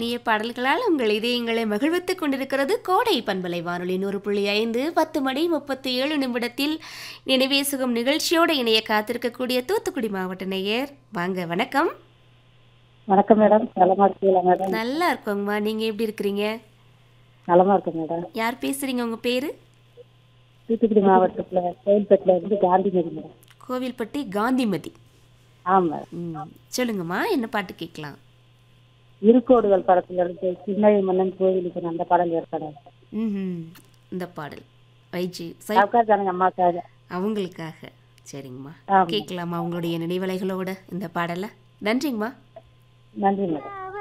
இனிய பாடல்களால் உங்கள் இதயங்களை மகிழ்வித்துக் கொண்டிருக்கிறது கோடை பண்பலை வானொலி நூறு புள்ளி ஐந்து பத்து மணி முப்பத்தி ஏழு நிமிடத்தில் நினைவே சுகம் நிகழ்ச்சியோடு இணைய காத்திருக்கக்கூடிய தூத்துக்குடி மாவட்ட நேயர் வாங்க வணக்கம் வணக்கம் மேடம் நலமா இருக்கீங்களா மேடம் நல்லா இருக்கோங்கம்மா நீங்கள் எப்படி இருக்கிறீங்க நலமா இருக்கேன் மேடம் யார் பேசுகிறீங்க உங்கள் பேர் தூத்துக்குடி மாவட்டத்துல கோயில்பேட்டில் இருந்து காந்திமதி மேடம் கோவில்பட்டி காந்திமதி ஆமா ம் சொல்லுங்கம்மா என்ன பாட்டு கேட்கலாம் இருக்கோடுகள் படத்துல இருந்து சின்ன மன்னன் கோவிலுக்கு அந்த பாடல் ஏற்பாடு ம் இந்த பாடல் வைஜி சை சாவுக்கார் ஜனங்க அம்மாக்காக அவங்களுக்காக சரிங்கம்மா ஆமா. கேட்கலாமா உங்களுடைய நினைவலைகளோட இந்த பாடலை நன்றிங்கம்மா நன்றி மேடம்